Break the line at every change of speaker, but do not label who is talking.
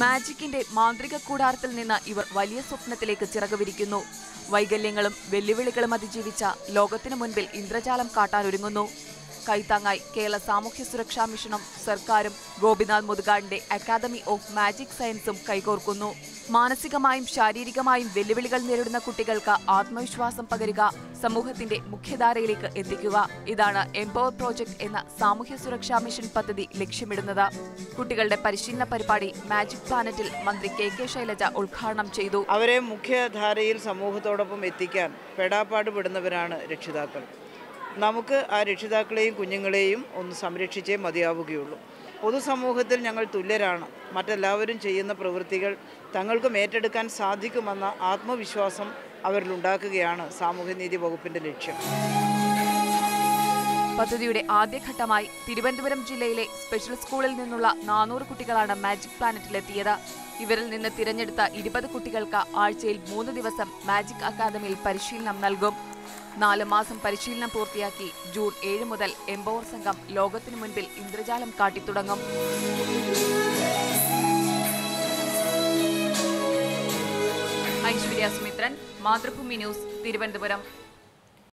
മാജിക്കിന്റെ മാന്ത്രിക കൂടാരത്തിൽ നിന്ന് ഇവർ വലിയ സ്വപ്നത്തിലേക്ക് ചിറകുവിരിക്കുന്നു വൈകല്യങ്ങളും വെല്ലുവിളികളും അതിജീവിച്ച ലോകത്തിനു മുൻപിൽ ഇന്ദ്രജാലം കാട്ടാനൊരുങ്ങുന്നു കൈത്താങ്ങായി കേരള സാമൂഹ്യ സുരക്ഷാ മിഷനും സർക്കാരും ഗോപിനാഥ് മുതുകാടിന്റെ അക്കാദമി ഓഫ് മാജിക് സയൻസും കൈകോർക്കുന്നു മാനസികമായും ശാരീരികമായും വെല്ലുവിളികൾ നേരിടുന്ന കുട്ടികൾക്ക് ആത്മവിശ്വാസം പകരുക സമൂഹത്തിന്റെ മുഖ്യധാരയിലേക്ക് എത്തിക്കുക ഇതാണ് എംപവർ പ്രോജക്ട് എന്ന സാമൂഹ്യ സുരക്ഷാ മിഷൻ പദ്ധതി ലക്ഷ്യമിടുന്നത് കുട്ടികളുടെ പരിശീലന പരിപാടി മാജിക് പ്ലാനറ്റിൽ മന്ത്രി കെ കെ ശൈലജ ഉദ്ഘാടനം ചെയ്തു
അവരെ മുഖ്യധാരയിൽ സമൂഹത്തോടൊപ്പം എത്തിക്കാൻ പെടാപ്പാട് പെടുന്നവരാണ് രക്ഷിതാക്കൾ നമുക്ക് ആ രക്ഷിതാക്കളെയും കുഞ്ഞുങ്ങളെയും ഒന്ന് സംരക്ഷിച്ചേ മതിയാവുകയുള്ളൂ പൊതുസമൂഹത്തിൽ ഞങ്ങൾ തുല്യരാണ് മറ്റെല്ലാവരും ചെയ്യുന്ന പ്രവൃത്തികൾ തങ്ങൾക്കും ഏറ്റെടുക്കാൻ സാധിക്കുമെന്ന ആത്മവിശ്വാസം അവരിലുണ്ടാക്കുകയാണ് സാമൂഹ്യനീതി വകുപ്പിൻ്റെ ലക്ഷ്യം
പദ്ധതിയുടെ ആദ്യഘട്ടമായി തിരുവനന്തപുരം ജില്ലയിലെ സ്പെഷ്യൽ സ്കൂളിൽ നിന്നുള്ള നാനൂറ് കുട്ടികളാണ് മാജിക് പ്ലാനറ്റിലെത്തിയത് ഇവരിൽ നിന്ന് തിരഞ്ഞെടുത്ത ഇരുപത് കുട്ടികൾക്ക് ആഴ്ചയിൽ മൂന്ന് ദിവസം മാജിക് അക്കാദമിയിൽ പരിശീലനം നൽകും നാല് മാസം പരിശീലനം പൂർത്തിയാക്കി ജൂൺ ഏഴ് മുതൽ എംപവർ സംഘം ലോകത്തിനു മുൻപിൽ ഇന്ദ്രജാലം കാട്ടിത്തുടങ്ങും ഐശ്വര്യ സുമിത്രൻ മാതൃഭൂമി ന്യൂസ് തിരുവനന്തപുരം